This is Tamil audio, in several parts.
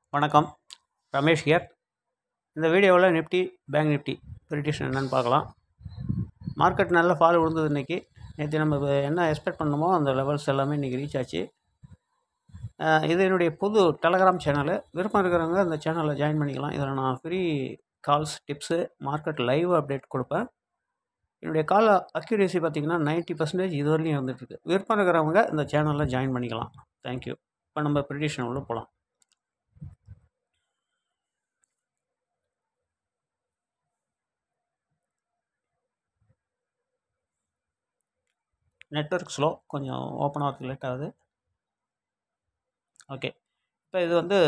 வணக்கம் ரமேஷ் ஹியர் இந்த வீடியோவில் நிஃப்டி பேங்க் நிஃப்டி ப்ரிடிஷன் என்னென்னு பார்க்கலாம் மார்க்கெட் நல்ல ஃபால் விழுந்தது இன்றைக்கி நேற்று நம்ம வ- என்ன எக்ஸ்பெக்ட் பண்ணோமோ அந்த லெவல்ஸ் எல்லாமே இன்றைக்கி ரீச் ஆச்சு அஹ் இது என்னுடைய புது டெலகிராம் சேனலு விருப்பம் இருக்கிறவங்க இந்த சேனலில் ஜாயின் பண்ணிக்கலாம் இதில் நான் free calls tips market live update கொடுப்பேன் என்னுடைய கால் அக்யூரேசி பார்த்திங்கன்னா 90% பர்சன்டேஜ் இது வரையும் இருந்துகிட்ருக்கு விருப்பம் இருக்கிறவங்க இந்த சேனலில் ஜாயின் பண்ணிக்கலாம் தேங்க்யூ இப்போ நம்ம ப்ரிடிஷன் உள்ள போகலாம் நெட்வொர்க் ஸ்லோ கொஞ்சம் ஓப்பன் ஆகிறதுக்கு லேட் ஆகுது ஓகே இப்போ இது வந்து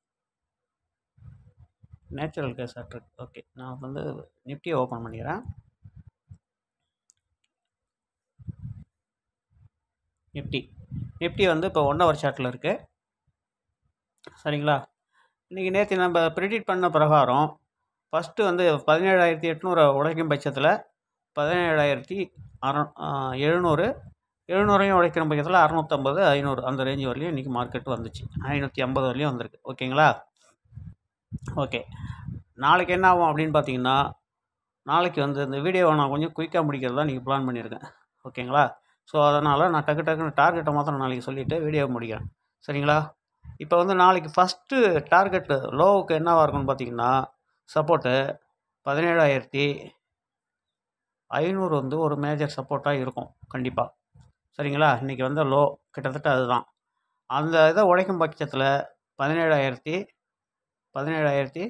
நேச்சுரல் கேஸ் ஆட்ருக்கு ஓகே நான் வந்து நிஃப்டியை ஓப்பன் பண்ணிக்கிறேன் நிஃப்டி நிஃப்டி வந்து இப்போ ஒன் ஹவர் சார்ட்டில் இருக்குது சரிங்களா இன்றைக்கி நேற்று நம்ம ப்ரிடிக்ட் பண்ண பிரகாரம் ஃபஸ்ட்டு வந்து பதினேழாயிரத்தி எட்நூறு உடைக்கும் பட்சத்தில் பதினேழாயிரத்தி அற எழுநூறு எழுநூறையும் உடைக்கிற பட்சத்தில் அறநூற்றம்பது ஐநூறு அந்த ரேஞ்ச் வரலையும் இன்றைக்கி மார்க்கெட் வந்துச்சு ஐநூற்றி ஐம்பது வரலையும் வந்திருக்கு ஓகேங்களா ஓகே நாளைக்கு என்ன ஆகும் அப்படின்னு பார்த்தீங்கன்னா நாளைக்கு வந்து இந்த வீடியோவை நான் கொஞ்சம் குயிக்காக முடிக்கிறதா நீங்கள் பிளான் பண்ணியிருக்கேன் ஓகேங்களா ஸோ அதனால் நான் டக்கு டக்குன்னு டார்கெட்டை மாத்திரம் நாளைக்கு சொல்லிவிட்டு வீடியோ முடிக்கிறேன் சரிங்களா இப்போ வந்து நாளைக்கு ஃபஸ்ட்டு டார்கெட்டு லோவுக்கு என்னவாக இருக்கும்னு பார்த்தீங்கன்னா சப்போர்ட்டு பதினேழாயிரத்தி ஐநூறு வந்து ஒரு மேஜர் சப்போர்ட்டாக இருக்கும் கண்டிப்பாக சரிங்களா இன்றைக்கி வந்து லோ கிட்டத்தட்ட அதுதான் அந்த இதை உடைக்கும் பட்சத்தில் பதினேழாயிரத்தி பதினேழாயிரத்தி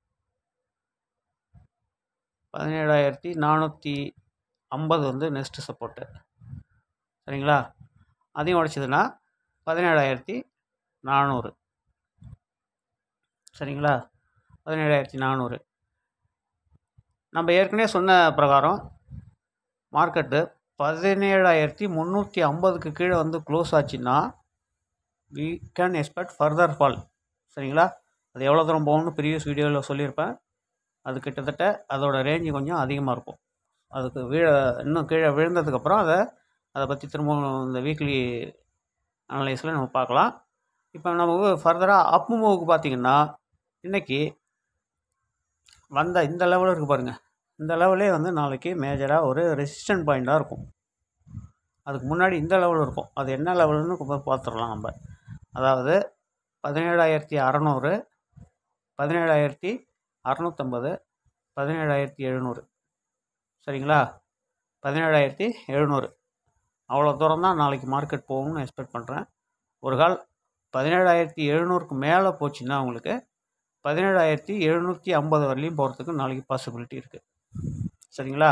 பதினேழாயிரத்தி நானூற்றி ஐம்பது வந்து நெக்ஸ்ட்டு சப்போர்ட்டு சரிங்களா அதையும் உடைச்சதுன்னா பதினேழாயிரத்தி நானூறு சரிங்களா பதினேழாயிரத்தி நானூறு நம்ம ஏற்கனவே சொன்ன பிரகாரம் மார்க்கெட்டு பதினேழாயிரத்தி முந்நூற்றி ஐம்பதுக்கு கீழே வந்து க்ளோஸ் ஆச்சுன்னா we can expect further fall சரிங்களா அது எவ்வளோ தூரம் போகணும்னு ப்ரீவியஸ் வீடியோவில் சொல்லியிருப்பேன் அது கிட்டத்தட்ட அதோட ரேஞ்சு கொஞ்சம் அதிகமாக இருக்கும் அதுக்கு வீழ இன்னும் கீழே விழுந்ததுக்கப்புறம் அதை அதை பற்றி திரும்பவும் இந்த வீக்லி அனலைஸில் நம்ம பார்க்கலாம் இப்போ நமக்கு ஃபர்தராக அப் மூவுக்கு பார்த்தீங்கன்னா இன்றைக்கி வந்த இந்த லெவலில் இருக்குது பாருங்கள் இந்த லெவலே வந்து நாளைக்கு மேஜராக ஒரு ரெசிஸ்டன்ட் பாயிண்ட்டாக இருக்கும் அதுக்கு முன்னாடி இந்த லெவல் இருக்கும் அது என்ன லெவல்னு இப்போ பார்த்துடலாம் நம்ம அதாவது பதினேழாயிரத்தி அறநூறு பதினேழாயிரத்தி அறநூற்றம்பது பதினேழாயிரத்தி எழுநூறு சரிங்களா பதினேழாயிரத்தி எழுநூறு அவ்வளோ தூரம் தான் நாளைக்கு மார்க்கெட் போகும்னு எக்ஸ்பெக்ட் பண்ணுறேன் ஒரு கால் பதினேழாயிரத்தி எழுநூறுக்கு மேலே போச்சுன்னா உங்களுக்கு பதினேழாயிரத்தி எழுநூற்றி ஐம்பது வரலையும் போகிறதுக்கு நாளைக்கு பாசிபிலிட்டி இருக்குது சரிங்களா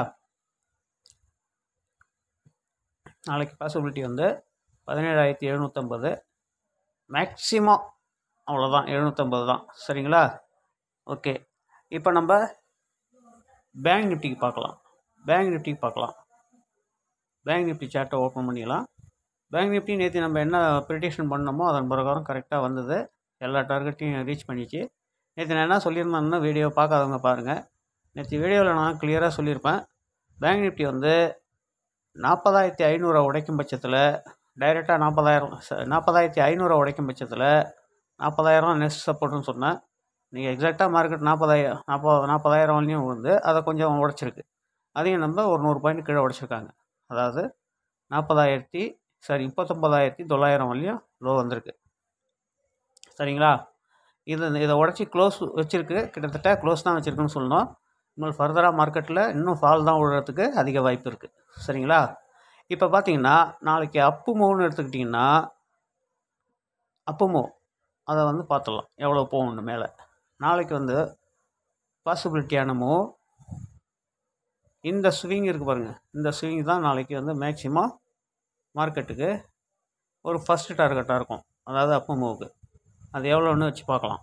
நாளைக்கு பாசிபிலிட்டி வந்து பதினேழாயிரத்தி எழுநூற்றம்பது மேக்ஸிமம் அவ்வளோதான் எழுநூற்றம்பது தான் சரிங்களா ஓகே இப்போ நம்ம பேங்க் நிஃப்டிக்கு பார்க்கலாம் பேங்க் நிஃப்டிக்கு பார்க்கலாம் பேங்க் நிஃப்டி சார்ட்டை ஓப்பன் பண்ணிடலாம் பேங்க் நிஃப்டி நேற்று நம்ம என்ன ப்ரிடிக்ஷன் பண்ணோமோ அதன் பிரகாரம் கரெக்டாக வந்தது எல்லா டார்கெட்டையும் ரீச் பண்ணிச்சு நேற்று நான் என்ன சொல்லியிருந்தேன்னா வீடியோ பார்க்காதவங்க பாருங்கள் நேற்று வீடியோவில் நான் கிளியராக சொல்லியிருப்பேன் பேங்க் நிஃப்டி வந்து நாற்பதாயிரத்தி ஐநூறை உடைக்கும் பட்சத்தில் டைரெக்டாக நாற்பதாயிரம் நாற்பதாயிரத்தி ஐநூறை உடைக்கும் பட்சத்தில் நாற்பதாயிரம் நெக்ஸ்ட் சப்போர்ட்னு சொன்னேன் நீங்கள் எக்ஸாக்டாக மார்க்கெட் நாற்பதாயிரம் நாற்பது நாற்பதாயிரம் வரலையும் விழுந்து அதை கொஞ்சம் உடைச்சிருக்கு அதையும் நம்ம ஒரு நூறு பாயிண்ட் கீழே உடைச்சிருக்காங்க அதாவது நாற்பதாயிரத்தி சாரி முப்பத்தொம்பதாயிரத்தி தொள்ளாயிரம் வரலையும் லோ வந்திருக்கு சரிங்களா இது இதை உடச்சி க்ளோஸ் வச்சுருக்கு கிட்டத்தட்ட க்ளோஸ் தான் வச்சுருக்குன்னு சொல்லணும் இன்னும் ஃபர்தராக மார்க்கெட்டில் இன்னும் ஃபால் தான் விழுறதுக்கு அதிக வாய்ப்பு இருக்குது சரிங்களா இப்போ பார்த்தீங்கன்னா நாளைக்கு அப்பு மூவ்னு எடுத்துக்கிட்டிங்கன்னா அப்பு மூவ் அதை வந்து பார்த்துடலாம் எவ்வளோ போகணும் மேலே நாளைக்கு வந்து பாசிபிலிட்டியான மூவ் இந்த ஸ்விங் இருக்குது பாருங்கள் இந்த ஸ்விங் தான் நாளைக்கு வந்து மேக்ஸிமம் மார்க்கெட்டுக்கு ஒரு ஃபஸ்ட்டு டார்கெட்டாக இருக்கும் அதாவது அப்பு மூவுக்கு அது எவ்வளோன்னு வச்சு பார்க்கலாம்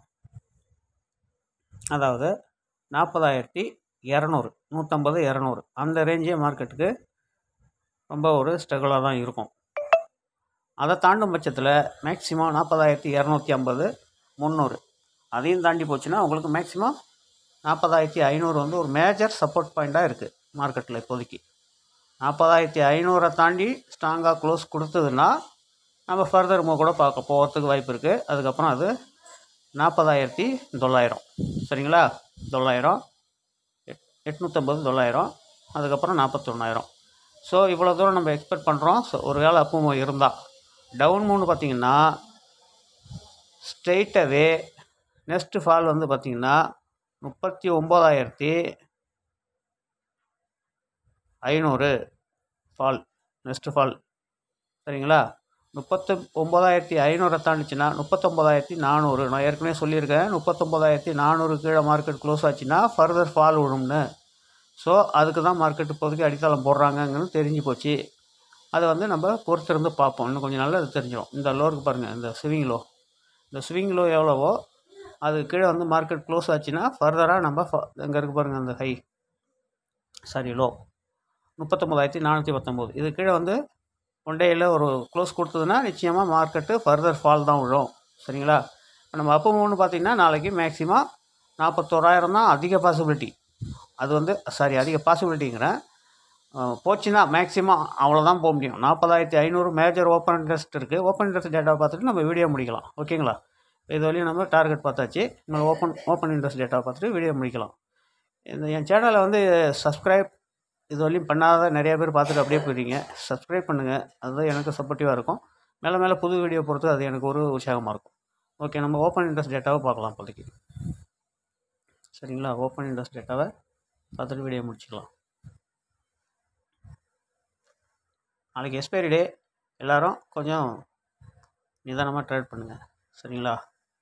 அதாவது நாற்பதாயிரத்தி இரநூறு நூற்றம்பது இரநூறு அந்த ரேஞ்சே மார்க்கெட்டுக்கு ரொம்ப ஒரு ஸ்ட்ரகிளாக தான் இருக்கும் அதை தாண்டும் பட்சத்தில் மேக்ஸிமம் நாற்பதாயிரத்தி இரநூத்தி ஐம்பது முந்நூறு அதையும் தாண்டி போச்சுன்னா உங்களுக்கு மேக்ஸிமம் நாற்பதாயிரத்தி ஐநூறு வந்து ஒரு மேஜர் சப்போர்ட் பாயிண்ட்டாக இருக்குது மார்க்கெட்டில் இப்போதைக்கு நாற்பதாயிரத்தி ஐநூறை தாண்டி ஸ்ட்ராங்காக க்ளோஸ் கொடுத்ததுன்னா நம்ம ஃபர்தர் மூவ் கூட பார்க்க போகிறதுக்கு வாய்ப்பு இருக்குது அதுக்கப்புறம் அது நாற்பதாயிரத்தி தொள்ளாயிரம் சரிங்களா தொள்ளாயிரம் எட் எட்நூற்றம்பது தொள்ளாயிரம் அதுக்கப்புறம் நாற்பத்தொன்னாயிரம் ஸோ இவ்வளோ தூரம் நம்ம எக்ஸ்பெக்ட் பண்ணுறோம் ஸோ ஒரு வேளை அப்போ இருந்தால் டவுன் மூணு பார்த்திங்கன்னா ஸ்ட்ரெயிட்டாகவே நெக்ஸ்ட்டு ஃபால் வந்து பார்த்திங்கன்னா முப்பத்தி ஒம்பதாயிரத்தி ஐநூறு ஃபால் நெக்ஸ்ட்டு ஃபால் சரிங்களா முப்பத்து ஒம்பதாயிரத்தி ஐநூறை தாண்டிச்சுன்னா முப்பத்தொம்பதாயிரத்தி நானூறு நான் ஏற்கனவே சொல்லியிருக்கேன் முப்பத்தொம்பதாயிரத்தி நானூறு கீழே மார்க்கெட் க்ளோஸ் ஆச்சுன்னா ஃபர்தர் ஃபால் விழும்னு ஸோ அதுக்கு தான் மார்க்கெட் இப்போதைக்கு அடித்தளம் போடுறாங்கன்னு தெரிஞ்சு போச்சு அதை வந்து நம்ம பொறுத்திருந்து பார்ப்போம் இன்னும் கொஞ்சம் நாளில் அது தெரிஞ்சிடும் இந்த லோருக்கு பாருங்கள் இந்த ஸ்விங் லோ இந்த ஸ்விங் லோ எவ்வளவோ அது கீழே வந்து மார்க்கெட் க்ளோஸ் ஆச்சுன்னா ஃபர்தராக நம்ம எங்கே இருக்குது பாருங்கள் அந்த ஹை சாரி லோ முப்பத்தொம்பதாயிரத்தி நானூற்றி பத்தொம்போது இது கீழே வந்து ஒன் டேயில் ஒரு க்ளோஸ் கொடுத்ததுன்னா நிச்சயமாக மார்க்கெட்டு ஃபர்தர் ஃபால் தான் விழும் சரிங்களா இப்போ நம்ம அப்போ மூணு பார்த்திங்கன்னா நாளைக்கு மேக்ஸிமம் நாற்பத்தோராயிரம் தான் அதிக பாசிபிலிட்டி அது வந்து சாரி அதிக பாசிபிலிட்டிங்கிறேன் போச்சுன்னா மேக்ஸிமம் அவ்வளோதான் போக முடியும் நாற்பதாயிரத்தி ஐநூறு மேஜர் ஓப்பன் இன்ட்ரெஸ்ட் இருக்குது ஓப்பன் இன்ட்ரெஸ்ட் டேட்டா பார்த்துட்டு நம்ம வீடியோ முடிக்கலாம் ஓகேங்களா இது வரையும் நம்ம டார்கெட் பார்த்தாச்சு நம்ம ஓப்பன் ஓப்பன் இன்ட்ரெஸ்ட் டேட்டா பார்த்துட்டு வீடியோ முடிக்கலாம் இந்த என் சேனலை வந்து சப்ஸ்கிரைப் இது வரையும் பண்ணாத நிறைய பேர் பார்த்துட்டு அப்படியே போயிட்டீங்க சப்ஸ்கிரைப் பண்ணுங்கள் அதுதான் எனக்கு சப்போர்ட்டிவாக இருக்கும் மேலே மேலே புது வீடியோ பொறுத்து அது எனக்கு ஒரு உற்சாகமாக இருக்கும் ஓகே நம்ம ஓப்பன் இன்ட்ரெஸ்ட் டேட்டாவை பார்க்கலாம் இப்போதைக்கு சரிங்களா ஓப்பன் இன்ட்ரெஸ்ட் டேட்டாவை பார்த்துட்டு வீடியோ முடிச்சுக்கலாம் நாளைக்கு எக்ஸ்பைரி டே எல்லோரும் கொஞ்சம் நிதானமாக ட்ரேட் பண்ணுங்கள் சரிங்களா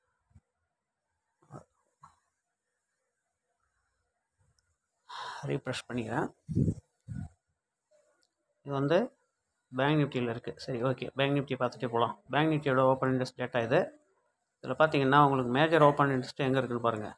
ரீப்ரெஷ் பண்ணிக்கிறேன் இது வந்து பேங்க் நிஃப்டியில் இருக்குது சரி ஓகே பேங்க் நிஃப்டி பார்த்துட்டே போகலாம் பேங்க் நிஃப்டியோட ஓப்பன் இன்ட்ரெஸ்ட் டேட்டா இது இதில் பார்த்தீங்கன்னா உங்களுக்கு மேஜர் ஓப்பன் இன்ட்ரெஸ்ட் எங்கே இருக்குன்னு பாருங்கள்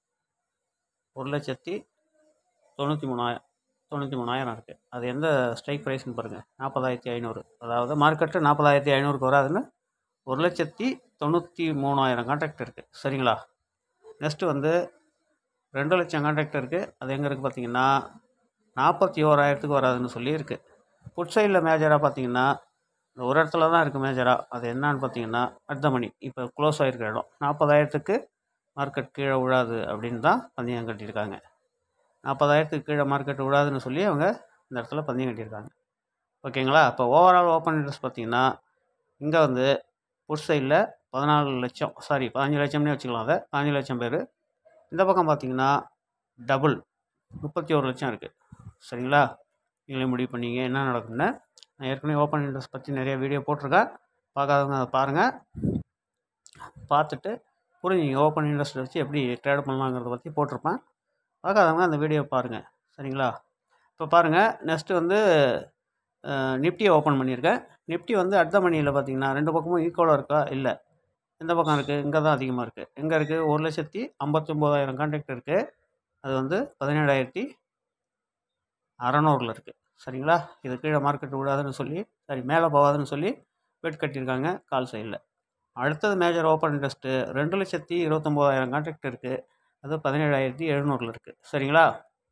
ஒரு லட்சத்தி தொண்ணூற்றி மூணாயிரம் தொண்ணூற்றி மூணாயிரம் இருக்குது அது எந்த ஸ்ட்ரைக் ப்ரைஸ்னு பாருங்கள் நாற்பதாயிரத்தி ஐநூறு அதாவது மார்க்கெட்டு நாற்பதாயிரத்தி ஐநூறுக்கு வராதுன்னு ஒரு லட்சத்தி தொண்ணூற்றி மூணாயிரம் கான்ட்ராக்ட் இருக்குது சரிங்களா நெக்ஸ்ட்டு வந்து ரெண்டு லட்சம் கான்ட்ராக்ட் இருக்குது அது எங்கே இருக்குது பார்த்தீங்கன்னா நாற்பத்தி ஓராயிரத்துக்கு வராதுன்னு சொல்லி இருக்குது புட் சைடில் மேஜராக பார்த்தீங்கன்னா இந்த ஒரு இடத்துல தான் இருக்குது மேஜராக அது என்னான்னு பார்த்தீங்கன்னா அடுத்த மணி இப்போ க்ளோஸ் ஆகிருக்கிற இடம் நாற்பதாயிரத்துக்கு மார்க்கெட் கீழே விழாது அப்படின்னு தான் பந்தயம் கட்டியிருக்காங்க நாற்பதாயிரத்துக்கு கீழே மார்க்கெட் விழாதுன்னு சொல்லி அவங்க இந்த இடத்துல பந்தயம் கட்டியிருக்காங்க ஓகேங்களா இப்போ ஓவரால் ஓப்பன் இன்ட்ரெஸ்ட் பார்த்தீங்கன்னா இங்கே வந்து புட் சைடில் பதினாலு லட்சம் சாரி பதினஞ்சு லட்சம்னே வச்சுக்கலாம் அதை பதினஞ்சு லட்சம் பேர் இந்த பக்கம் பார்த்தீங்கன்னா டபுள் முப்பத்தி ஒரு லட்சம் இருக்குது சரிங்களா நீங்களே முடிவு பண்ணீங்க என்ன நடக்குதுன்னு நான் ஏற்கனவே ஓப்பன் இன்ட்ரெஸ்ட் பற்றி நிறைய வீடியோ போட்டிருக்கேன் பார்க்காதவங்க அதை பாருங்கள் பார்த்துட்டு புரிஞ்சுங்க ஓப்பன் இன்ட்ரெஸ்ட் வச்சு எப்படி ட்ரேட் பண்ணலாங்கிறத பற்றி போட்டிருப்பேன் பார்க்காதவங்க அந்த வீடியோ பாருங்கள் சரிங்களா இப்போ பாருங்கள் நெக்ஸ்ட்டு வந்து நிஃப்டியை ஓப்பன் பண்ணியிருக்கேன் நிஃப்டி வந்து அடுத்த மணியில் பார்த்தீங்கன்னா ரெண்டு பக்கமும் ஈக்குவலாக இருக்கா இல்லை எந்த பக்கம் இருக்குது இங்கே தான் அதிகமாக இருக்குது எங்கே இருக்குது ஒரு லட்சத்தி ஐம்பத்தொம்போதாயிரம் கான்ட்ராக்ட் இருக்குது அது வந்து பதினேழாயிரத்தி அறநூறில் இருக்குது சரிங்களா இது கீழே மார்க்கெட் விடாதுன்னு சொல்லி சாரி மேலே போகாதுன்னு சொல்லி வெட் கட்டியிருக்காங்க கால் சைடில் அடுத்தது மேஜர் ஓப்பன் இன்ட்ரெஸ்ட்டு ரெண்டு லட்சத்தி இருபத்தொம்போதாயிரம் கான்ட்ராக்ட் இருக்குது அது பதினேழாயிரத்தி எழுநூறில் இருக்குது சரிங்களா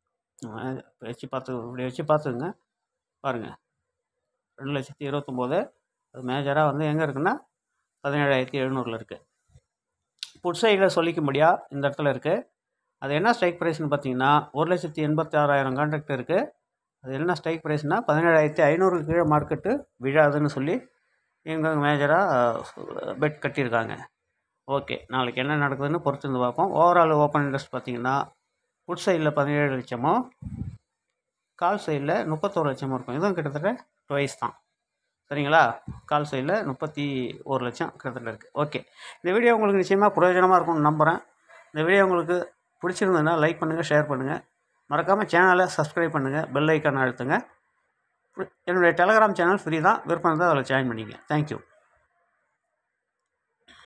வச்சு பார்த்து இப்படி வச்சு பார்த்துக்குங்க பாருங்கள் ரெண்டு லட்சத்தி இருபத்தொம்போது அது மேஜராக வந்து எங்கே இருக்குன்னா பதினேழாயிரத்தி எழுநூறில் இருக்குது புட் சைடில் சொல்லிக்கும்படியாக இந்த இடத்துல இருக்குது அது என்ன ஸ்ட்ரைக் ப்ரைஸ்னு பார்த்தீங்கன்னா ஒரு லட்சத்தி எண்பத்தி ஆறாயிரம் கான்ட்ராக்ட் இருக்குது அது என்ன ஸ்ட்ரைக் ப்ரைஸ்னால் பதினேழாயிரத்தி ஐநூறு கீழே மார்க்கெட்டு விழாதுன்னு சொல்லி எங்கள் மேஜராக பெட் கட்டியிருக்காங்க ஓகே நாளைக்கு என்ன நடக்குதுன்னு பொறுத்து இருந்து பார்ப்போம் ஓவரால் ஓப்பன் இன்ட்ரெஸ்ட் பார்த்தீங்கன்னா புட் சைடில் பதினேழு லட்சமும் கால் சைடில் முப்பத்தோரு லட்சமும் இருக்கும் இதுவும் கிட்டத்தட்ட டுவைஸ் தான் சரிங்களா கால் சைடில் முப்பத்தி ஒரு லட்சம் கிட்டத்தட்ட இருக்குது ஓகே இந்த வீடியோ உங்களுக்கு நிச்சயமாக பிரயோஜனமாக இருக்கும்னு நம்புகிறேன் இந்த வீடியோ உங்களுக்கு பிடிச்சிருந்ததுன்னா லைக் பண்ணுங்கள் ஷேர் பண்ணுங்கள் மறக்காமல் சேனலை சப்ஸ்கிரைப் பண்ணுங்கள் பெல் ஐக்கான் அழுத்துங்க என்னுடைய டெலகிராம் சேனல் ஃப்ரீ தான் விருப்பம் இருந்தால் அதில் ஜாயின் பண்ணிங்க தேங்க்யூ